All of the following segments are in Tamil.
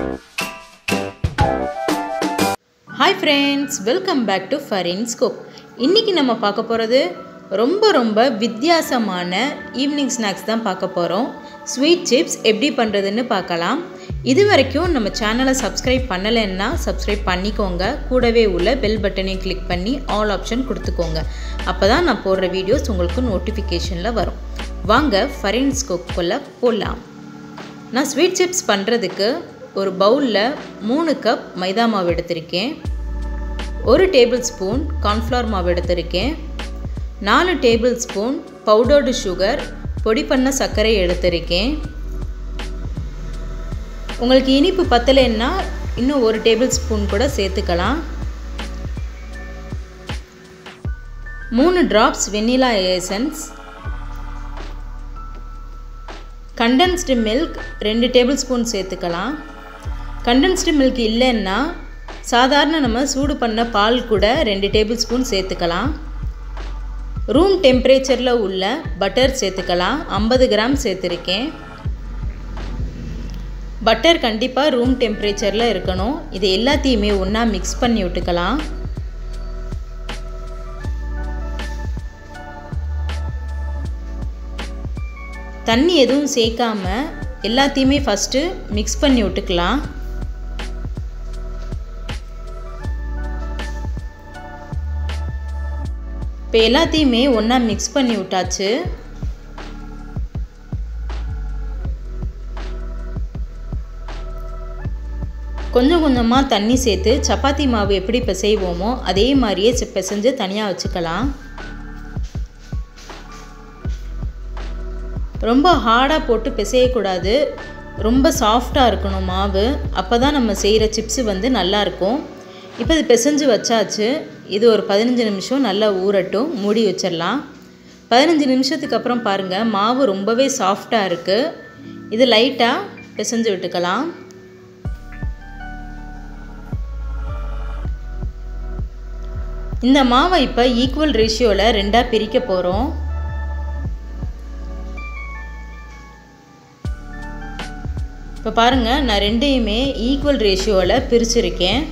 hi friends welcome back to foreign scope இன்றைக்கி நம்ம பார்க்க போகிறது ரொம்ப ரொம்ப வித்தியாசமான ஈவினிங் ஸ்நாக்ஸ் தான் பார்க்க போகிறோம் ஸ்வீட் சிப்ஸ் எப்படி பண்ணுறதுன்னு பார்க்கலாம் இது வரைக்கும் நம்ம சேனலை சப்ஸ்கிரைப் பண்ணலைன்னா சப்ஸ்கிரைப் பண்ணிக்கோங்க கூடவே உள்ள பெல் பட்டனையும் கிளிக் பண்ணி ஆல் ஆப்ஷன் கொடுத்துக்கோங்க அப்போ தான் நான் போடுற வீடியோஸ் உங்களுக்கு நோட்டிஃபிகேஷனில் வரும் வாங்க ஃபரின் ஸ்கோப்புக்குள்ளே போடலாம் நான் ஸ்வீட் சிப்ஸ் பண்ணுறதுக்கு ஒரு பவுலில் மூணு கப் மைதா மாவு எடுத்திருக்கேன் ஒரு டேபிள் ஸ்பூன் கார்ன்ஃப்ளவர் மாவு எடுத்திருக்கேன் நாலு டேபிள் ஸ்பூன் பவுடர்டு சுகர் பொடி பண்ண சர்க்கரை எடுத்திருக்கேன் உங்களுக்கு இனிப்பு பத்தலைன்னா இன்னும் ஒரு டேபிள் ஸ்பூன் கூட சேர்த்துக்கலாம் மூணு drops vanilla essence condensed milk ரெண்டு டேபிள் ஸ்பூன் சேர்த்துக்கலாம் கண்டென்ஸ்டு மில்க் இல்லைன்னா சாதாரண நம்ம சூடு பண்ண பால் கூட ரெண்டு டேபிள் ஸ்பூன் சேர்த்துக்கலாம் ரூம் டெம்பரேச்சரில் உள்ள பட்டர் சேர்த்துக்கலாம் ஐம்பது கிராம் சேர்த்துருக்கேன் பட்டர் கண்டிப்பாக ரூம் டெம்பரேச்சரில் இருக்கணும் இது எல்லாத்தையுமே ஒன்றா மிக்ஸ் பண்ணி விட்டுக்கலாம் தண்ணி எதுவும் சேர்க்காம எல்லாத்தையுமே ஃபஸ்ட்டு மிக்ஸ் பண்ணி விட்டுக்கலாம் இப்போ எல்லாத்தையுமே ஒன்றா மிக்ஸ் பண்ணி விட்டாச்சு கொஞ்சம் கொஞ்சமாக தண்ணி சேர்த்து சப்பாத்தி மாவு எப்படி பிசைவோமோ அதே மாதிரியே பிசைஞ்சு தனியாக வச்சுக்கலாம் ரொம்ப ஹார்டாக போட்டு பிசையக்கூடாது ரொம்ப சாஃப்டாக இருக்கணும் மாவு அப்போ தான் நம்ம செய்கிற சிப்ஸு வந்து நல்லாயிருக்கும் இப்போ இது பிசைஞ்சு வச்சாச்சு இது ஒரு பதினஞ்சு நிமிஷம் நல்லா ஊறட்டும் மூடி வச்சிடலாம் பதினஞ்சு நிமிஷத்துக்கு அப்புறம் பாருங்கள் மாவு ரொம்பவே சாஃப்டாக இருக்குது இது லைட்டாக பிசைஞ்சு விட்டுக்கலாம் இந்த மாவை இப்போ ஈக்குவல் ரேஷியோவில் ரெண்டாக பிரிக்க போகிறோம் இப்போ பாருங்கள் நான் ரெண்டையுமே ஈக்குவல் ரேஷியோவில் பிரிச்சுருக்கேன்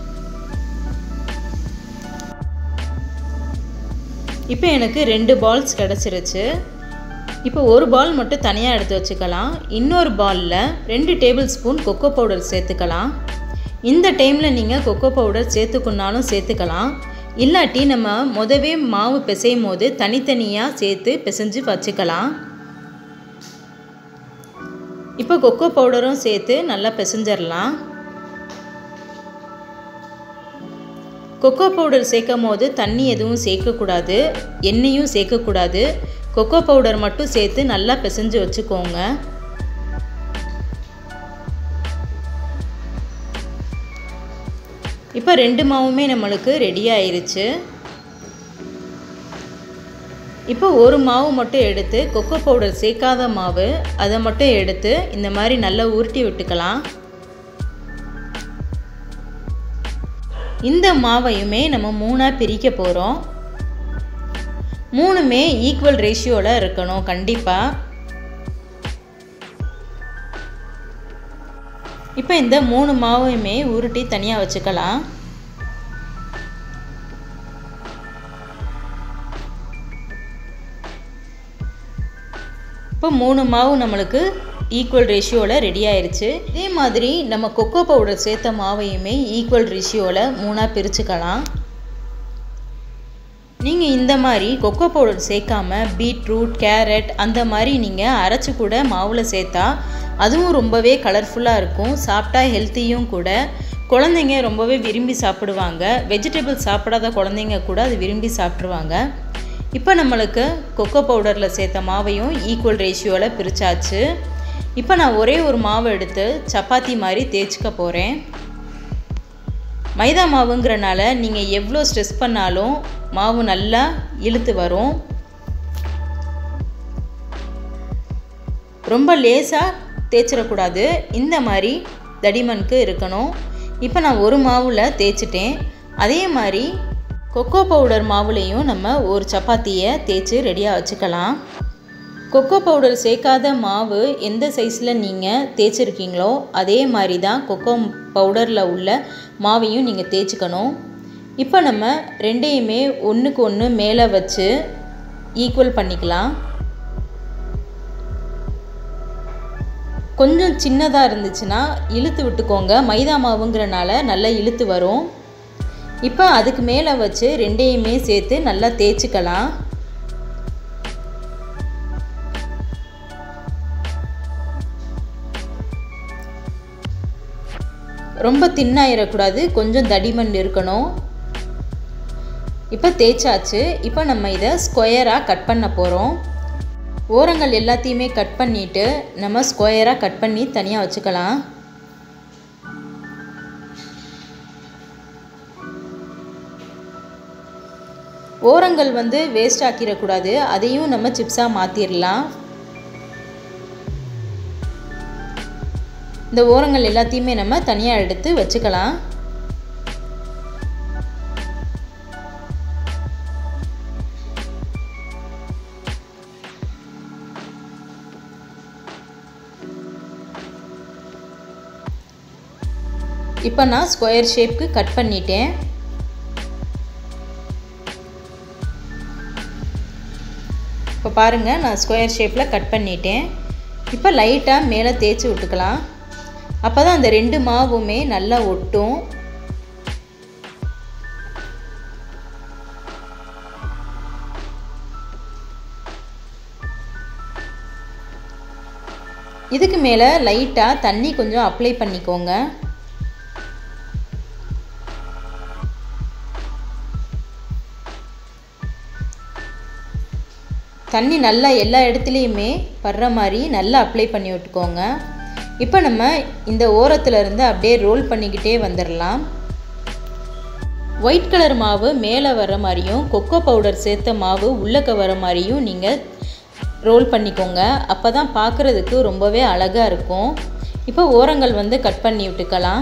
இப்போ எனக்கு ரெண்டு பால்ஸ் கிடச்சிருச்சு இப்போ ஒரு பால் மட்டும் தனியாக எடுத்து வச்சுக்கலாம் இன்னொரு பாலில் ரெண்டு டேபிள் ஸ்பூன் கொக்கோ பவுடர் சேர்த்துக்கலாம் இந்த டைமில் நீங்கள் கொக்கோ பவுடர் சேர்த்துக்குன்னாலும் சேர்த்துக்கலாம் இல்லாட்டி நம்ம முதவே மாவு பிசையும் போது தனித்தனியாக சேர்த்து பிசைஞ்சு வச்சுக்கலாம் இப்போ கொக்கோ பவுடரும் சேர்த்து நல்லா பிசைஞ்சிடலாம் கொக்கோ பவுடர் சேர்க்கும் போது தண்ணி எதுவும் சேர்க்கக்கூடாது எண்ணெயும் சேர்க்கக்கூடாது கொக்கோ பவுடர் மட்டும் சேர்த்து நல்லா பிசைஞ்சு வச்சுக்கோங்க இப்போ ரெண்டு மாவுமே நம்மளுக்கு ரெடி ஆயிருச்சு இப்போ ஒரு மாவு மட்டும் எடுத்து கொக்கோ பவுடர் சேர்க்காத மாவு அதை மட்டும் எடுத்து இந்த மாதிரி நல்லா உருட்டி விட்டுக்கலாம் இந்த மாவையுமே நம்ம மூணாக பிரிக்க போகிறோம் மூணுமே ஈக்குவல் ரேஷியோவில் இருக்கணும் கண்டிப்பாக இப்போ இந்த மூணு மாவையுமே உருட்டி தனியாக வச்சுக்கலாம் இப்போ மூணு மாவு நம்மளுக்கு ஈக்குவல் ரேஷியோவில் ரெடி ஆயிடுச்சு இதே மாதிரி நம்ம கொக்கோ பவுடர் சேர்த்த மாவையுமே ஈக்குவல் ரேஷியோவில் மூணாக பிரிச்சுக்கலாம் நீங்கள் இந்த மாதிரி கொக்கோ பவுடர் சேர்க்காம பீட்ரூட் கேரட் அந்த மாதிரி நீங்கள் அரைச்சி கூட மாவில் சேர்த்தா அதுவும் ரொம்பவே கலர்ஃபுல்லாக இருக்கும் சாப்பிட்டா ஹெல்த்தியும் கூட குழந்தைங்க ரொம்பவே விரும்பி சாப்பிடுவாங்க வெஜிடபிள் சாப்பிடாத குழந்தைங்க கூட அது விரும்பி சாப்பிட்ருவாங்க இப்போ நம்மளுக்கு கொக்கோ பவுடரில் சேர்த்த மாவையும் ஈக்குவல் ரேஷியோவில் பிரித்தாச்சு இப்போ நான் ஒரே ஒரு மாவு எடுத்து சப்பாத்தி மாதிரி தேய்ச்சிக்க போகிறேன் மைதா மாவுங்கிறனால நீங்கள் எவ்வளோ ஸ்ட்ரெஸ் பண்ணாலும் மாவு நல்லா இழுத்து வரும் ரொம்ப லேசாக தேய்ச்சிடக்கூடாது இந்த மாதிரி தடிமனுக்கு இருக்கணும் இப்போ நான் ஒரு மாவில் தேய்ச்சிட்டேன் அதே மாதிரி கொக்கோ பவுடர் மாவுலேயும் நம்ம ஒரு சப்பாத்தியை தேய்ச்சி ரெடியாக வச்சுக்கலாம் கொக்கோ பவுடர் சேர்க்காத மாவு எந்த சைஸில் நீங்கள் தேய்ச்சிருக்கீங்களோ அதே மாதிரி தான் கொக்கோ பவுடரில் உள்ள மாவையும் நீங்கள் தேய்ச்சிக்கணும் இப்போ நம்ம ரெண்டையுமே ஒன்றுக்கு ஒன்று மேலே வச்சு ஈக்குவல் பண்ணிக்கலாம் கொஞ்சம் சின்னதாக இருந்துச்சுன்னா இழுத்து விட்டுக்கோங்க மைதா மாவுங்கிறனால நல்லா இழுத்து வரும் இப்போ அதுக்கு மேலே வச்சு ரெண்டையுமே சேர்த்து நல்லா தேய்ச்சிக்கலாம் ரொம்ப தின்னாயிடக்கூடாது கொஞ்சம் தடிமண் இருக்கணும் இப்போ தேய்ச்சாச்சு இப்போ நம்ம இதை ஸ்கொயராக கட் பண்ண போகிறோம் ஓரங்கள் எல்லாத்தையுமே கட் பண்ணிவிட்டு நம்ம ஸ்கொயராக கட் பண்ணி தனியாக வச்சுக்கலாம் ஓரங்கள் வந்து வேஸ்ட் ஆக்கிடக்கூடாது அதையும் நம்ம சிப்ஸாக மாற்றிடலாம் இந்த ஓரங்கள் எல்லாத்தையுமே நம்ம தனியாக எடுத்து வச்சுக்கலாம் இப்போ நான் ஸ்கொயர் ஷேப்க்கு கட் பண்ணிட்டேன் இப்போ பாருங்கள் நான் ஸ்கொயர் ஷேப்பில் கட் பண்ணிட்டேன் இப்போ லைட்டாக மேலே தேய்ச்சி விட்டுக்கலாம் அப்போ தான் அந்த ரெண்டு மாவுமே நல்லா ஒட்டும் இதுக்கு மேலே லைட்டாக தண்ணி கொஞ்சம் அப்ளை பண்ணிக்கோங்க தண்ணி நல்லா எல்லா இடத்துலையுமே படுற மாதிரி நல்லா அப்ளை பண்ணி விட்டுக்கோங்க இப்போ நம்ம இந்த ஓரத்தில் இருந்து அப்படியே ரோல் பண்ணிக்கிட்டே வந்துடலாம் ஒயிட் கலர் மாவு மேலே வர மாதிரியும் கொக்கோ பவுடர் சேர்த்த மாவு உள்ளக்க வர மாதிரியும் நீங்கள் ரோல் பண்ணிக்கோங்க அப்போ தான் பார்க்குறதுக்கு ரொம்பவே அழகாக இருக்கும் இப்போ ஓரங்கள் வந்து கட் பண்ணி விட்டுக்கலாம்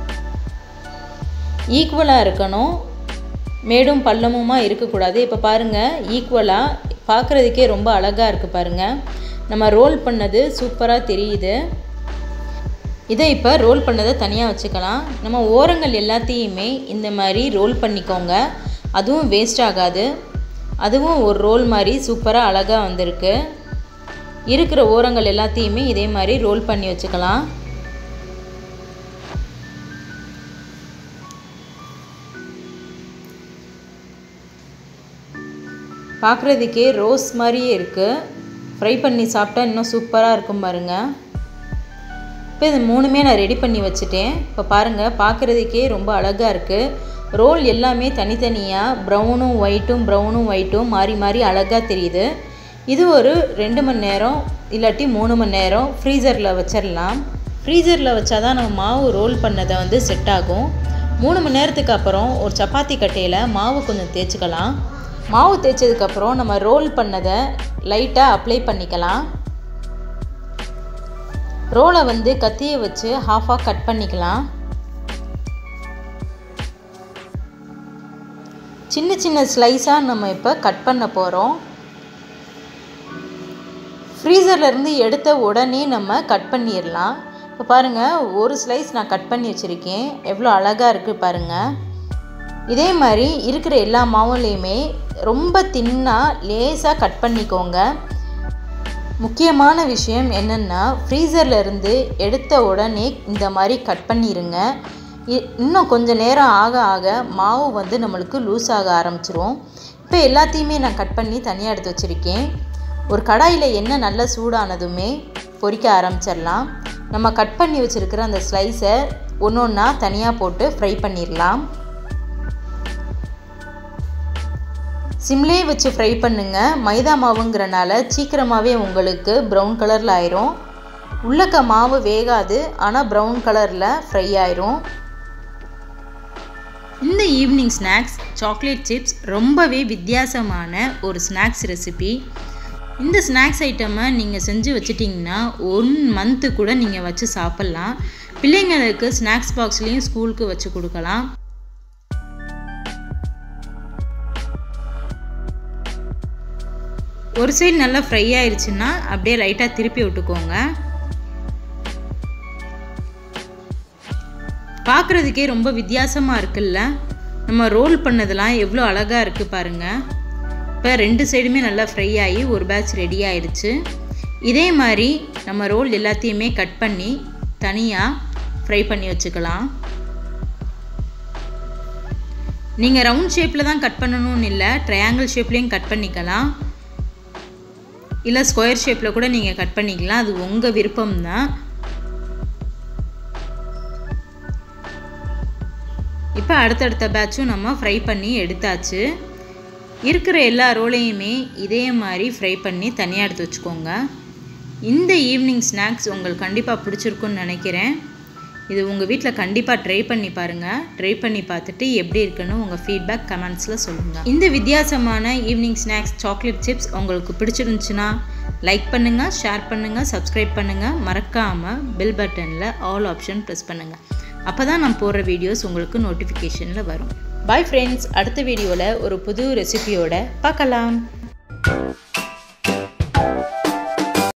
ஈக்குவலாக இருக்கணும் மேடும் பள்ளமுமா இருக்கக்கூடாது இப்போ பாருங்கள் ஈக்குவலாக பார்க்குறதுக்கே ரொம்ப அழகாக இருக்குது பாருங்கள் நம்ம ரோல் பண்ணது சூப்பராக தெரியுது இதை இப்போ ரோல் பண்ணதை தனியாக வச்சுக்கலாம் நம்ம ஓரங்கள் எல்லாத்தையுமே இந்த மாதிரி ரோல் பண்ணிக்கோங்க அதுவும் வேஸ்ட் ஆகாது அதுவும் ஒரு ரோல் மாதிரி சூப்பராக அழகாக வந்திருக்கு இருக்கிற ஓரங்கள் எல்லாத்தையுமே இதே மாதிரி ரோல் பண்ணி வச்சுக்கலாம் பார்க்குறதுக்கே ரோஸ் மாதிரியே இருக்குது ஃப்ரை பண்ணி சாப்பிட்டா இன்னும் சூப்பராக இருக்கும் பாருங்கள் இப்போ இது மூணுமே நான் ரெடி பண்ணி வச்சுட்டேன் இப்போ பாருங்கள் பார்க்குறதுக்கே ரொம்ப அழகாக இருக்குது ரோல் எல்லாமே தனித்தனியாக ப்ரௌனும் ஒயிட்டும் ப்ரௌனும் ஒயிட்டும் மாறி மாறி அழகாக தெரியுது இது ஒரு ரெண்டு மணி நேரம் இல்லாட்டி மூணு மணி நேரம் ஃப்ரீசரில் வச்சிடலாம் ஃப்ரீசரில் வச்சா தான் நம்ம மாவு ரோல் பண்ணதை வந்து செட் ஆகும் மூணு மணி நேரத்துக்கு அப்புறம் ஒரு சப்பாத்தி கட்டையில் மாவு கொஞ்சம் தேய்ச்சிக்கலாம் மாவு தேய்ச்சதுக்கப்புறம் நம்ம ரோல் பண்ணதை லைட்டாக அப்ளை பண்ணிக்கலாம் ரோலை வந்து கத்தியை வச்சு ஹாஃபாக கட் பண்ணிக்கலாம் சின்ன சின்ன ஸ்லைஸாக நம்ம இப்போ கட் பண்ண போகிறோம் ஃப்ரீசர்லேருந்து எடுத்த உடனே நம்ம கட் பண்ணிடலாம் இப்போ பாருங்கள் ஒரு ஸ்லைஸ் நான் கட் பண்ணி வச்சுருக்கேன் எவ்வளோ அழகாக இருக்குது பாருங்கள் இதே மாதிரி இருக்கிற எல்லா மாவுலேயுமே ரொம்ப தின்னாக லேசாக கட் பண்ணிக்கோங்க முக்கியமான விஷயம் என்னென்னா ஃப்ரீசரில் இருந்து எடுத்த உடனே இந்த மாதிரி கட் பண்ணிடுங்க இன்னும் கொஞ்சம் நேரம் ஆக ஆக மாவு வந்து நம்மளுக்கு லூஸ் ஆக ஆரம்பிச்சிரும் இப்போ எல்லாத்தையுமே நான் கட் பண்ணி தனியாக எடுத்து வச்சுருக்கேன் ஒரு கடாயில் எண்ணெய் நல்லா சூடானதுமே பொரிக்க ஆரம்பிச்சிடலாம் நம்ம கட் பண்ணி வச்சுருக்கிற அந்த ஸ்லைஸை ஒன்று ஒன்றா தனியாக போட்டு ஃப்ரை பண்ணிடலாம் சிம்லே வச்சு ஃப்ரை பண்ணுங்கள் மைதா மாவுங்கிறனால சீக்கிரமாகவே உங்களுக்கு ப்ரௌன் கலரில் ஆயிரும் உள்ளக்க மாவு வேகாது ஆனால் ப்ரௌன் கலரில் ஃப்ரை ஆயிரும் இந்த ஈவினிங் ஸ்நாக்ஸ் சாக்லேட் சிப்ஸ் ரொம்பவே வித்தியாசமான ஒரு ஸ்நாக்ஸ் ரெசிபி இந்த ஸ்நாக்ஸ் ஐட்டமை நீங்கள் செஞ்சு வச்சிட்டிங்கன்னா ஒன் மந்த்து கூட நீங்கள் வச்சு சாப்பிட்லாம் பிள்ளைங்களுக்கு ஸ்நாக்ஸ் பாக்ஸ்லேயும் ஸ்கூலுக்கு வச்சு கொடுக்கலாம் ஒரு சைடு நல்லா ஃப்ரை ஆயிடுச்சுன்னா அப்படியே லைட்டாக திருப்பி விட்டுக்கோங்க பார்க்குறதுக்கே ரொம்ப வித்தியாசமாக இருக்குல்ல நம்ம ரோல் பண்ணதெல்லாம் எவ்வளோ அழகாக இருக்குது பாருங்கள் இப்போ ரெண்டு சைடுமே நல்லா ஃப்ரை ஆகி ஒரு பேட்ச் ரெடி ஆயிடுச்சு இதே மாதிரி நம்ம ரோல் எல்லாத்தையுமே கட் பண்ணி தனியாக ஃப்ரை பண்ணி வச்சுக்கலாம் நீங்கள் ரவுண்ட் ஷேப்பில் தான் கட் பண்ணணும்னு இல்லை ட்ரையாங்கிள் ஷேப்லேயும் கட் பண்ணிக்கலாம் இல்லை ஸ்கொயர் ஷேப்பில் கூட நீங்கள் கட் பண்ணிக்கலாம் அது உங்கள் விருப்பம் தான் இப்போ அடுத்தடுத்த பேட்சும் நம்ம ஃப்ரை பண்ணி எடுத்தாச்சு இருக்கிற எல்லா ரோலையுமே இதே மாதிரி ஃப்ரை பண்ணி தனியாக எடுத்து வச்சுக்கோங்க இந்த ஈவினிங் ஸ்நாக்ஸ் உங்களுக்கு கண்டிப்பாக பிடிச்சிருக்குன்னு நினைக்கிறேன் இது உங்கள் வீட்டில் கண்டிப்பாக ட்ரை பண்ணி பாருங்கள் ட்ரை பண்ணி பார்த்துட்டு எப்படி இருக்குன்னு உங்கள் ஃபீட்பேக் கமெண்ட்ஸில் சொல்லுங்கள் இந்த வித்தியாசமான ஈவினிங் ஸ்நாக்ஸ் சாக்லேட் சிப்ஸ் உங்களுக்கு பிடிச்சிருந்துச்சுன்னா லைக் பண்ணுங்கள் ஷேர் பண்ணுங்கள் சப்ஸ்கிரைப் பண்ணுங்கள் மறக்காமல் பெல் பட்டனில் ஆல் ஆப்ஷன் ப்ரெஸ் பண்ணுங்கள் அப்போ தான் நான் போடுற வீடியோஸ் உங்களுக்கு நோட்டிஃபிகேஷனில் வரும் பாய் ஃப்ரெண்ட்ஸ் அடுத்த வீடியோவில் ஒரு புது ரெசிபியோட பார்க்கலாம்